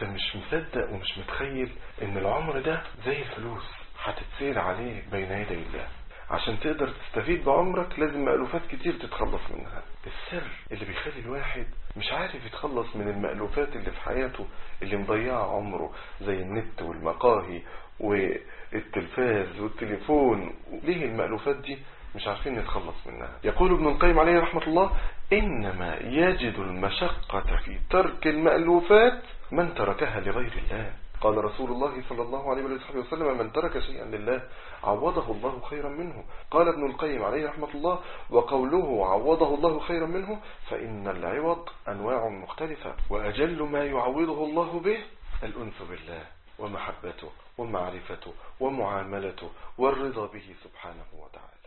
انت مش مصدق ومش متخيل ان العمر ده زي الفلوس هتتسير عليه بين يدي الله عشان تقدر تستفيد بعمرك لازم مألوفات كتير تتخلص منها السر اللي بيخلي الواحد مش عارف يتخلص من المألوفات اللي في حياته اللي مضيعة عمره زي النت والمقاهي والتلفاز والتليفون ليه المألوفات دي مش عارفين نتخلص منها يقول ابن القيم عليه رحمة الله إنما يجد المشقة في ترك المألوفات من تركها لغير الله قال رسول الله صلى الله عليه وصحبه وسلم من ترك شيئا لله عوضه الله خيرا منه قال ابن القيم عليه رحمة الله وقوله عوضه الله خيرا منه فإن العوض أنواع مختلفة وأجل ما يعوضه الله به الأنس بالله ومحبته ومعرفته ومعاملته والرضا به سبحانه وتعالى